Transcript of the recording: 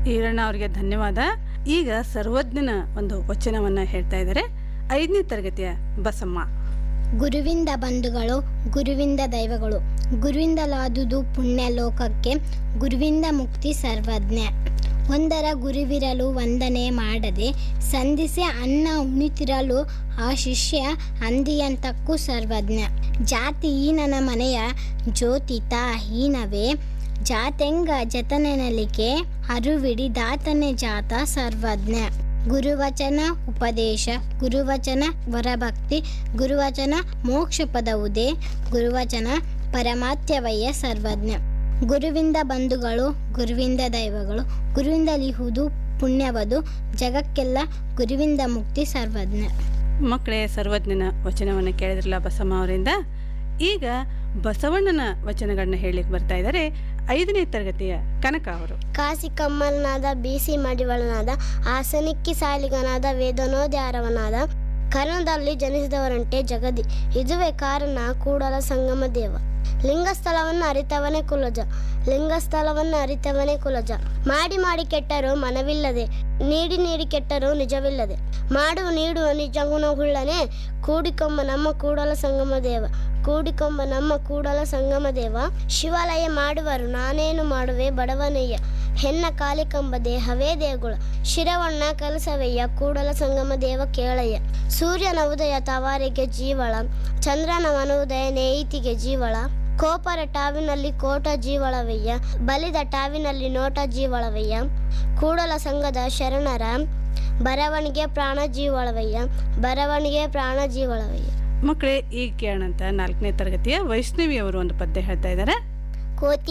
ಈರಣ್ಣ ಅವರಿಗೆ ಧನ್ಯವಾದ ಈಗ ಸರ್ವಜ್ಞನ ಒಂದು ವಚನವನ್ನ ಹೇಳ್ತಾ ಇದ್ದಾರೆ ಐದನೇ ತರಗತಿಯ ಬಸಮ್ಮ ಗುರುವಿಂದ ಬಂಧುಗಳು ಗುರುವಿಂದ ದೈವಗಳು ಗುರುವಿಂದಲಾದುದು ಪುಣ್ಯ ಲೋಕಕ್ಕೆ ಗುರುವಿಂದ ಮುಕ್ತಿ ಸರ್ವಜ್ಞ ಒಂದರ ಗುರುವಿರಲು ವಂದನೆ ಮಾಡದೆ ಸಂಧಿಸಿ ಅನ್ನ ಉಣಿತಿರಲು ಆ ಶಿಷ್ಯ ಅಂದಿಯಂತಕ್ಕೂ ಸರ್ವಜ್ಞ ಜಾತಿ ಹೀನನ ಮನೆಯ ಜ್ಯೋತಿತ ಹೀನವೇ ಜಾತೆಂಗ ಜತನೆನಲಿಕೆ ಅರುವಿಡಿ ದಾತನೆ ಜಾತ ಸರ್ವಜ್ಞ ಗುರುವಚನ ಉಪದೇಶ ಗುರುವಚನ ವರಭಕ್ತಿ ಗುರುವಚನ ಮೋಕ್ಷ ಪದವುದೇ ಗುರುವಚನ ಪರಮಾತ್ಯವಯ್ಯ ಸರ್ವಜ್ಞ ಗುರುವಿಂದ ಬಂಧುಗಳು ಗುರುವಿಂದ ದೈವಗಳು ಗುರುವಿಂದಲಿಹುದು ಪುಣ್ಯವದು ಜಗಕ್ಕೆಲ್ಲ ಗುರುವಿಂದ ಮುಕ್ತಿ ಸರ್ವಜ್ಞ ಮಕ್ಕಳೇ ಸರ್ವಜ್ಞನ ವಚನವನ್ನು ಕೇಳಿದ್ರಲ್ಲ ಬಸಮ್ಮ ಅವರಿಂದ ಈಗ ಬಸವಣ್ಣನ ವಚನಗಳನ್ನ ಹೇಳಲಿಕ್ಕೆ ಬರ್ತಾ ಇದ್ದಾರೆ ಐದನೇ ತರಗತಿಯ ಕನಕ ಅವರು ಕಾಸಿ ಕಮ್ಮಲನಾದ ಬೀಸಿ ಮಡಿವಳನಾದ ಆಸನಿಕ್ಕಿ ಸಾಲಿಗನಾದ ವೇದನೋದ್ಯಾರವನಾದ ಕರ್ಣದಲ್ಲಿ ಜನಿಸಿದವರಂತೆ ಜಗದಿ ಇದುವೇ ಕಾರಣ ಕೂಡಲ ಸಂಗಮ ದೇವ ಲಿಂಗಸ್ಥಳವನ್ನು ಅರಿತವನೇ ಕುಲಜ ಲಿಂಗಸ್ಥಳವನ್ನು ಅರಿತವನೇ ಕುಲಜ ಮಾಡಿ ಮಾಡಿ ಕೆಟ್ಟರು ಮನವಿಲ್ಲದೆ ನೀಡಿ ನೀಡಿ ಕೆಟ್ಟರು ನಿಜವಿಲ್ಲದೆ ಮಾಡುವ ನೀಡುವ ನಿಜ ಗುಣವುಳ್ಳನೆ ಕೂಡಿಕೊಂಬ ನಮ್ಮ ಕೂಡಲ ಸಂಗಮ ದೇವ ಕೂಡಿಕೊಂಬ ನಮ್ಮ ಕೂಡಲ ಸಂಗಮ ದೇವ ಶಿವಾಲಯ ಮಾಡುವರು ನಾನೇನು ಮಾಡುವೆ ಬಡವನಯ್ಯ ಹೆನ್ನ ಕಾಲಿಕಂಬ ದೇಹವೇ ದೇಗುಳ ಶಿರವಣ್ಣ ಕಲಸವಯ್ಯ ಕೂಡಲ ಸಂಗಮ ದೇವ ಕೇಳಯ್ಯ ಸೂರ್ಯನ ಉದಯ ತವಾರಿಗೆ ಜೀವಳ ಚಂದ್ರನ ಮನೋದಯ ನೇಯಿತಿಗೆ ಜೀವಳ ಕೋಪರ ಟಾವಿನಲ್ಲಿ ಕೋಟ ಜೀವಳವಯ್ಯ ಬಲಿದ ಟಾವಿನಲ್ಲಿ ನೋಟ ಜೀವಳವಯ್ಯ ಕೂಡಲ ಸಂಘದ ಶರಣರ ಬರವಣಿಗೆ ಪ್ರಾಣ ಜೀವಳವಯ್ಯ ಬರವಣಿಗೆ ಪ್ರಾಣ ಜೀವಳವಯ್ಯ ಮಕ್ಕಳೇ ಈಗ ಕೇಳೋಣಂತ ನಾಲ್ಕನೇ ತರಗತಿಯ ವೈಷ್ಣವಿ ಅವರು ಒಂದು ಪದ್ಯ ಹೇಳ್ತಾ ಇದ್ದಾರೆ ಕೋತಿ